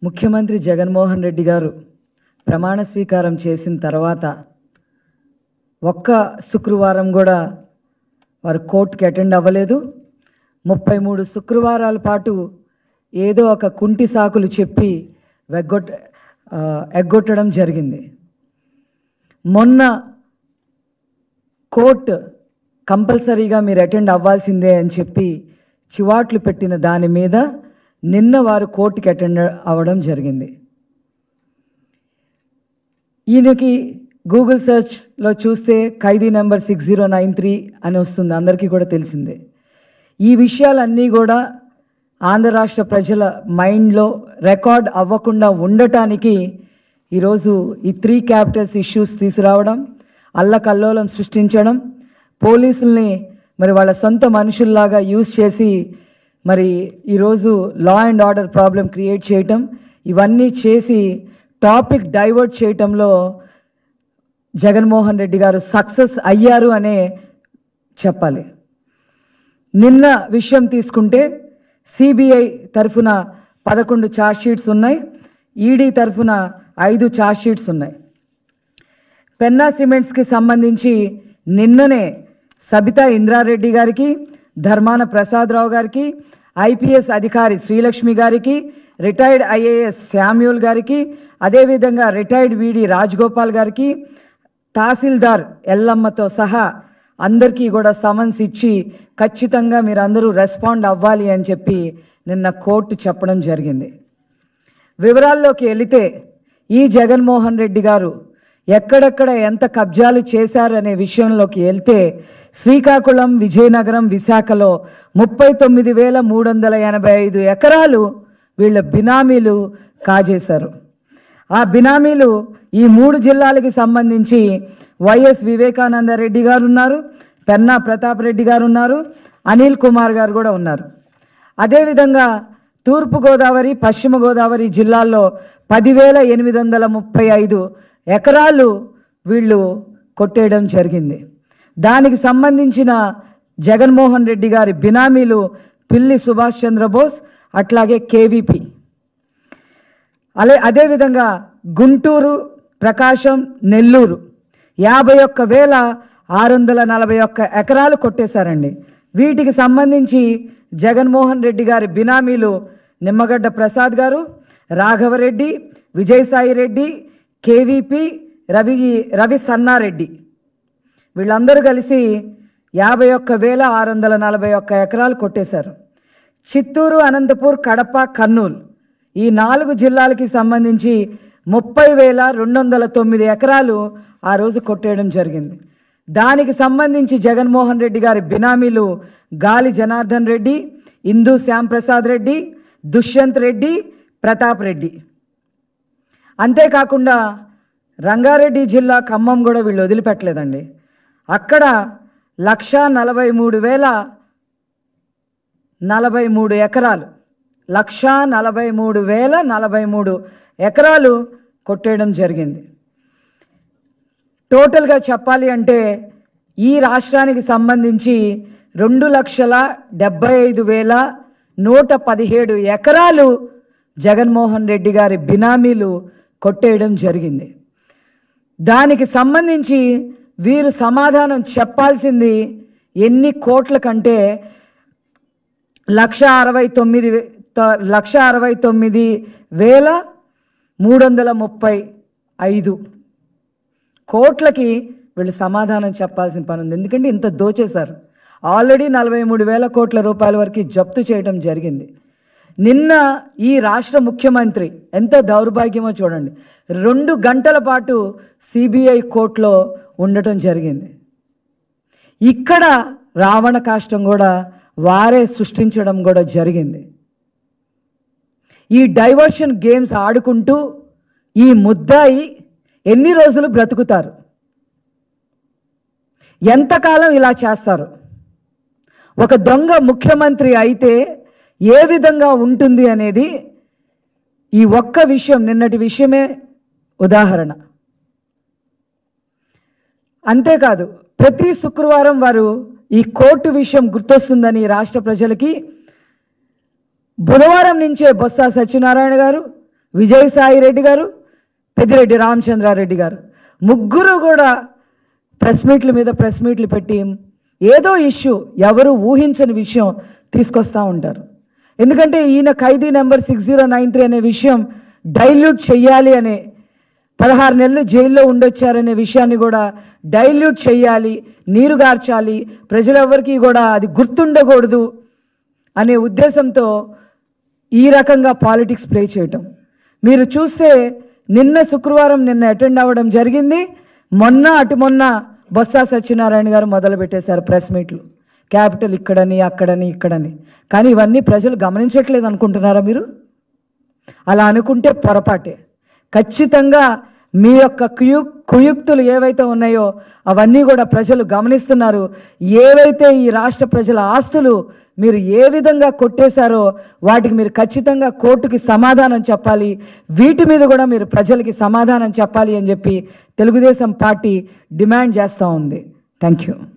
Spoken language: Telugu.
ముఖ్యమంత్రి జగన్మోహన్ రెడ్డి గారు ప్రమాణ స్వీకారం చేసిన తర్వాత ఒక్క శుక్రవారం కూడా వారు కోర్టుకి అటెండ్ అవ్వలేదు ముప్పై మూడు శుక్రవారాల పాటు ఏదో ఒక కుంటి సాకులు చెప్పి వెగ్గొట్ ఆ, ఎగ్గొట్టడం జరిగింది మొన్న కోర్టు కంపల్సరీగా మీరు అటెండ్ అవ్వాల్సిందే అని చెప్పి చివాట్లు పెట్టిన దాని మీద నిన్న వారు కోర్టుకి అటెండ్ అవ్వడం జరిగింది ఈయనకి గూగుల్ సెర్చ్లో చూస్తే ఖైదీ number six zero nine three అని వస్తుంది అందరికీ కూడా తెలిసిందే ఈ విషయాలన్నీ కూడా ఆంధ్ర రాష్ట్ర ప్రజల మైండ్లో రికార్డ్ అవ్వకుండా ఉండటానికి ఈరోజు ఈ త్రీ క్యాపిటల్స్ ఇష్యూస్ తీసుకురావడం అల్లకల్లోలం సృష్టించడం పోలీసుల్ని మరి వాళ్ళ సొంత మనుషుల్లాగా యూజ్ చేసి మరి ఈరోజు law and order problem create చేయటం ఇవన్నీ చేసి టాపిక్ డైవర్ట్ చేయటంలో జగన్మోహన్ రెడ్డి గారు సక్సెస్ అయ్యారు అనే చెప్పాలి నిన్న విషయం తీసుకుంటే సిబిఐ తరఫున పదకొండు ఛార్జ్ షీట్స్ ఉన్నాయి ఈడీ తరఫున ఐదు ఛార్జ్ షీట్స్ ఉన్నాయి పెన్నా సిమెంట్స్కి సంబంధించి నిన్ననే సబితా ఇంద్రారెడ్డి గారికి ధర్మాన ప్రసాదరావు గారికి ఐపీఎస్ అధికారి శ్రీలక్ష్మి గారికి రిటైర్డ్ ఐఏఎస్ శామ్యూల్ గారికి అదేవిధంగా రిటైర్డ్ వీడి రాజగోపాల్ గారికి తహసీల్దార్ ఎల్లమ్మతో సహా అందరికీ కూడా సమన్స్ ఇచ్చి ఖచ్చితంగా మీరందరూ రెస్పాండ్ అవ్వాలి అని చెప్పి నిన్న కోర్టు చెప్పడం జరిగింది వివరాల్లోకి వెళితే ఈ జగన్మోహన్ రెడ్డి గారు ఎక్కడెక్కడ ఎంత కబ్జాలు చేశారు అనే విషయంలోకి వెళ్తే శ్రీకాకుళం విజయనగరం విశాఖలో ముప్పై తొమ్మిది వేల మూడు వందల ఎనభై ఐదు ఎకరాలు వీళ్ళ బినామీలు కాజేశారు ఆ బినామీలు ఈ మూడు జిల్లాలకి సంబంధించి వైఎస్ వివేకానంద రెడ్డి గారు ఉన్నారు పెన్నా ప్రతాప్ రెడ్డి గారు ఉన్నారు అనిల్ కుమార్ గారు కూడా ఉన్నారు అదేవిధంగా తూర్పుగోదావరి పశ్చిమ గోదావరి జిల్లాల్లో పదివేల ఎనిమిది వందల ముప్పై ఐదు ఎకరాలు వీళ్ళు కొట్టేయడం జరిగింది దానికి సంబంధించిన జగన్మోహన్ రెడ్డి గారి బినామీలు పిల్లి సుభాష్ చంద్రబోస్ అట్లాగే కేవీపీ అలే అదేవిధంగా గుంటూరు ప్రకాశం నెల్లూరు యాభై ఒక్క వేల ఆరు వందల నలభై ఒక్క ఎకరాలు కొట్టేశారండి వీటికి సంబంధించి జగన్మోహన్ రెడ్డి గారి బినామీలు నిమ్మగడ్డ ప్రసాద్ గారు రాఘవరెడ్డి విజయసాయి రెడ్డి కేవీపీ రవి రవి సన్నారెడ్డి వీళ్ళందరూ కలిసి యాభై ఒక్క వేల ఆరు వందల నలభై ఒక్క ఎకరాలు కొట్టేశారు చిత్తూరు అనంతపూర్ కడప కర్నూలు ఈ నాలుగు జిల్లాలకి సంబంధించి ముప్పై వేల రెండు వందల తొమ్మిది ఎకరాలు ఆ రోజు కొట్టేయడం జరిగింది దానికి సంబంధించి జగన్మోహన్ రెడ్డి గారి బినామీలు గాలి జనార్దన్ రెడ్డి ఇందూ శ్యాంప్రసాద్ రెడ్డి దుష్యంత్ రెడ్డి ప్రతాప్ రెడ్డి అంతేకాకుండా రంగారెడ్డి జిల్లా ఖమ్మం కూడా వీళ్ళు వదిలిపెట్టలేదండి అక్కడ లక్ష నలభై మూడు వేల నలభై మూడు ఎకరాలు లక్ష నలభై మూడు వేల నలభై మూడు ఎకరాలు కొట్టేయడం జరిగింది టోటల్గా చెప్పాలి అంటే ఈ రాష్ట్రానికి సంబంధించి రెండు లక్షల డెబ్బై ఐదు వేల నూట పదిహేడు ఎకరాలు జగన్మోహన్ రెడ్డి గారి బినామీలు కొట్టేయడం జరిగింది దానికి సంబంధించి వీరు సమాధానం చెప్పాల్సింది ఎన్ని కోట్ల కంటే లక్ష అరవై తొమ్మిది వే- త- లక్ష అరవై తొమ్మిది వేల మూడు వందల ముప్పై ఐదు కోట్లకి వీళ్ళు సమాధానం చెప్పాల్సిన పని ఉంది ఎందుకంటే ఇంత దోచేశారు ఆల్రెడీ నలభై మూడు వేల కోట్ల రూపాయల వరకు జప్తు చేయడం జరిగింది నిన్న ఈ రాష్ట్ర ముఖ్యమంత్రి ఎంత దౌర్భాగ్యమో చూడండి రెండు గంటల పాటు సిబిఐ కోర్టులో ఉండటం జరిగింది ఇక్కడ రావణ కాష్టం కూడా వారే సృష్టించడం కూడా జరిగింది ఈ డైవర్షన్ గేమ్స్ ఆడుకుంటూ ఈ ముద్దాయి ఎన్ని రోజులు బ్రతుకుతారు ఎంతకాలం ఇలా చేస్తారు ఒక దొంగ ముఖ్యమంత్రి అయితే ఏ విధంగా ఉంటుంది అనేది ఈ ఒక్క విషయం నిన్నటి విషయమే ఉదాహరణ అంతేకాదు ప్రతి శుక్రవారం వారు ఈ కోర్టు విషయం గుర్తొస్తుందని రాష్ట్ర ప్రజలకి బుధవారం నుంచే బొత్స సత్యనారాయణ గారు విజయసాయి రెడ్డి గారు పెద్దిరెడ్డి రామచంద్రారెడ్డి గారు ముగ్గురు కూడా ప్రెస్ మీట్ల మీద ప్రెస్ మీట్లు పెట్టి ఏదో ఇష్యూ ఎవరు ఊహించని విషయం తీసుకొస్తూ ఉంటారు ఎందుకంటే ఈయన ఖైదీ number six zero nine three అనే విషయం డైల్యూట్ చెయ్యాలి అనే పదహారు నెలలు జైల్లో ఉండొచ్చారనే విషయాన్ని కూడా డైల్యూట్ చేయాలి నీరు గార్చాలి ప్రజలెవ్వరికీ కూడా అది గుర్తుండకూడదు అనే ఉద్దేశంతో ఈ రకంగా పాలిటిక్స్ ప్లే చేయటం మీరు చూస్తే నిన్న శుక్రవారం నిన్న అటెండ్ అవ్వడం జరిగింది మొన్న అటు మొన్న బొత్స సత్యనారాయణ గారు మొదలు పెట్టేశారు ప్రెస్ మీట్లు క్యాపిటల్ ఇక్కడని అక్కడని ఇక్కడని కానీ ఇవన్నీ ప్రజలు గమనించట్లేదు అనుకుంటున్నారా మీరు అలా అనుకుంటే పొరపాటే ఖచ్చితంగా మీ యొక్క కుయు కుయుక్తులు ఏవైతే ఉన్నాయో అవన్నీ కూడా ప్రజలు గమనిస్తున్నారు ఏవైతే ఈ రాష్ట్ర ప్రజల ఆస్తులు మీరు ఏ విధంగా కొట్టేశారో వాటికి మీరు ఖచ్చితంగా కోర్టుకి సమాధానం చెప్పాలి వీటి మీద కూడా మీరు ప్రజలకి సమాధానం చెప్పాలి అని చెప్పి తెలుగుదేశం పార్టీ డిమాండ్ చేస్తూ ఉంది థ్యాంక్ యూ